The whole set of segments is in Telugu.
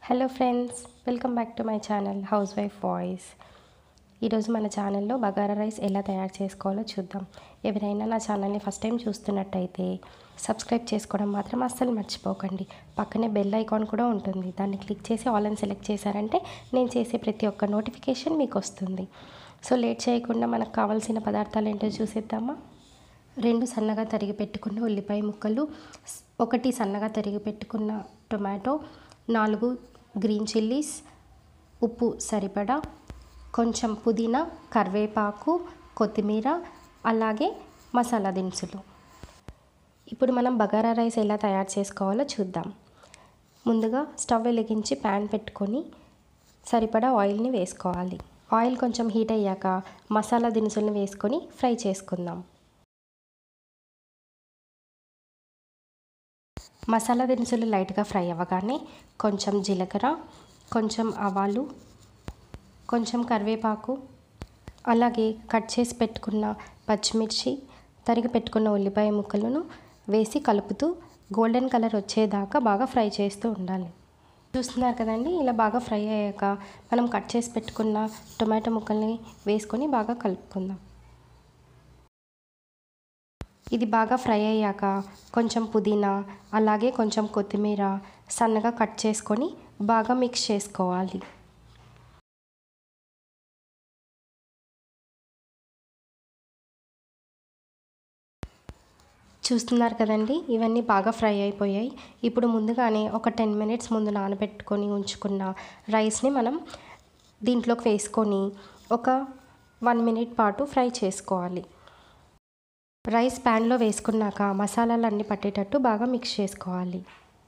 hello friends welcome back to my channel housewife voice ఈరోజు మన ఛానల్లో బగారా రైస్ ఎలా తయారు చేసుకోవాలో చూద్దాం ఎవరైనా నా ఛానల్ని ఫస్ట్ టైం చూస్తున్నట్టయితే సబ్స్క్రైబ్ చేసుకోవడం మాత్రం అస్సలు మర్చిపోకండి పక్కనే బెల్ ఐకాన్ కూడా ఉంటుంది దాన్ని క్లిక్ చేసి ఆల్ అని సెలెక్ట్ చేశారంటే నేను చేసే ప్రతి ఒక్క నోటిఫికేషన్ మీకు వస్తుంది సో లేట్ చేయకుండా మనకు కావాల్సిన పదార్థాలు ఏంటో చూసేద్దామా రెండు సన్నగా తరిగి పెట్టుకున్న ఉల్లిపాయ ముక్కలు స్- ఒకటి సన్నగా తరిగి పెట్టుకున్న టొమాటో నాలుగు గ్రీన్ చిల్లీస్ ఉప్పు సరిపడా కొంచెం పుదీనా కరివేపాకు కొత్తిమీర అలాగే మసాలా దినుసులు ఇప్పుడు మనం బగారా రైస్ ఎలా తయారు చేసుకోవాలో చూద్దాం ముందుగా స్టవ్ వెలిగించి ప్యాన్ పెట్టుకొని సరిపడా ఆయిల్ని వేసుకోవాలి ఆయిల్ కొంచెం హీట్ అయ్యాక మసాలా దినుసులను వేసుకొని ఫ్రై చేసుకుందాం మసాలా దినుసులు లైట్గా ఫ్రై అవ్వగానే కొంచెం జీలకర్ర కొంచెం ఆవాలు కొంచెం కరివేపాకు అలాగే కట్ చేసి పెట్టుకున్న పచ్చిమిర్చి తరిగి పెట్టుకున్న ఉల్లిపాయ ముక్కలను వేసి కలుపుతూ గోల్డెన్ కలర్ వచ్చేదాకా బాగా ఫ్రై చేస్తూ ఉండాలి చూస్తున్నారు కదండి ఇలా బాగా ఫ్రై అయ్యాక మనం కట్ చేసి పెట్టుకున్న టొమాటో ముక్కల్ని వేసుకొని బాగా కలుపుకుందాం ఇది బాగా ఫ్రై అయ్యాక కొంచెం పుదీనా అలాగే కొంచెం కొత్తిమీర సన్నగా కట్ చేసుకొని బాగా మిక్స్ చేసుకోవాలి చూస్తున్నారు కదండి ఇవన్నీ బాగా ఫ్రై అయిపోయాయి ఇప్పుడు ముందుగానే ఒక టెన్ మినిట్స్ ముందు నానబెట్టుకొని ఉంచుకున్న రైస్ని మనం దీంట్లోకి వేసుకొని ఒక వన్ మినిట్ పాటు ఫ్రై చేసుకోవాలి రైస్ ప్యాన్లో వేసుకున్నాక మసాలాలు అన్నీ పట్టేటట్టు బాగా మిక్స్ చేసుకోవాలి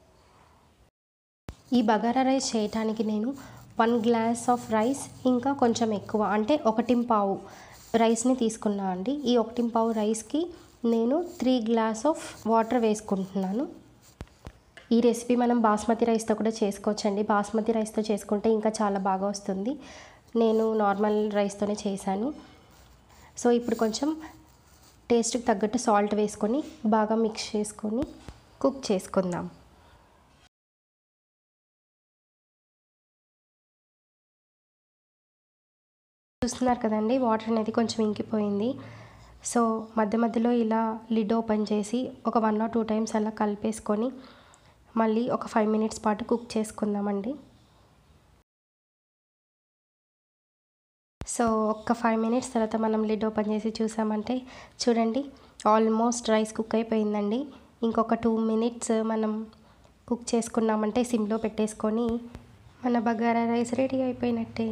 ఈ బగారా రైస్ చేయటానికి నేను వన్ గ్లాస్ ఆఫ్ రైస్ ఇంకా కొంచెం ఎక్కువ అంటే ఒకటి పావు రైస్ని తీసుకున్నా అండి ఈ ఒకటి పావు రైస్కి నేను త్రీ గ్లాస్ ఆఫ్ వాటర్ వేసుకుంటున్నాను ఈ రెసిపీ మనం బాస్మతి రైస్తో కూడా చేసుకోవచ్చండి బాస్మతి రైస్తో చేసుకుంటే ఇంకా చాలా బాగా వస్తుంది నేను నార్మల్ రైస్తోనే చేశాను సో ఇప్పుడు కొంచెం టేస్ట్కి తగ్గట్టు సాల్ట్ వేసుకొని బాగా మిక్స్ చేసుకొని కుక్ చేసుకుందాం చూస్తున్నారు కదండి వాటర్ అనేది కొంచెం ఇంకిపోయింది సో మధ్య మధ్యలో ఇలా లిడ్ ఓపెన్ చేసి ఒక వన్ ఆర్ టూ టైమ్స్ అలా కలిపేసుకొని మళ్ళీ ఒక ఫైవ్ మినిట్స్ పాటు కుక్ చేసుకుందామండి సో ఒక్క ఫైవ్ మినిట్స్ తర్వాత మనం లిడ్ ఓపెన్ చేసి చూసామంటే చూడండి ఆల్మోస్ట్ రైస్ కుక్ అయిపోయిందండి ఇంకొక టూ మినిట్స్ మనం కుక్ చేసుకున్నామంటే సిమ్లో పెట్టేసుకొని మన బగారా రైస్ రెడీ అయిపోయినట్టే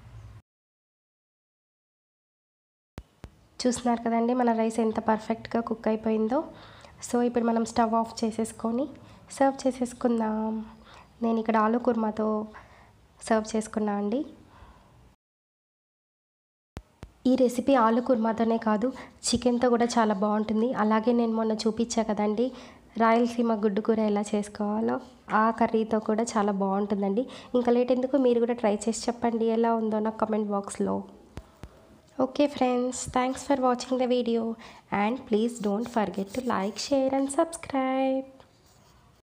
చూస్తున్నారు కదండి మన రైస్ ఎంత పర్ఫెక్ట్గా కుక్ అయిపోయిందో సో ఇప్పుడు మనం స్టవ్ ఆఫ్ చేసేసుకొని సర్వ్ చేసేసుకుందాం నేను ఇక్కడ ఆలు కుర్మాతో సర్వ్ చేసుకున్నా అండి ఈ రెసిపీ ఆలు కుర్మాతోనే కాదు చికెన్తో కూడా చాలా బాగుంటుంది అలాగే నేను మొన్న చూపించా కదండి రాయలసీమ గుడ్డు కూర ఎలా చేసుకోవాలో ఆ కర్రీతో కూడా చాలా బాగుంటుందండి ఇంకా లేట్ ఎందుకు మీరు కూడా ట్రై చేసి చెప్పండి ఎలా ఉందో నాకు కమెంట్ బాక్స్లో okay friends thanks for watching the video and please don't forget to like share and subscribe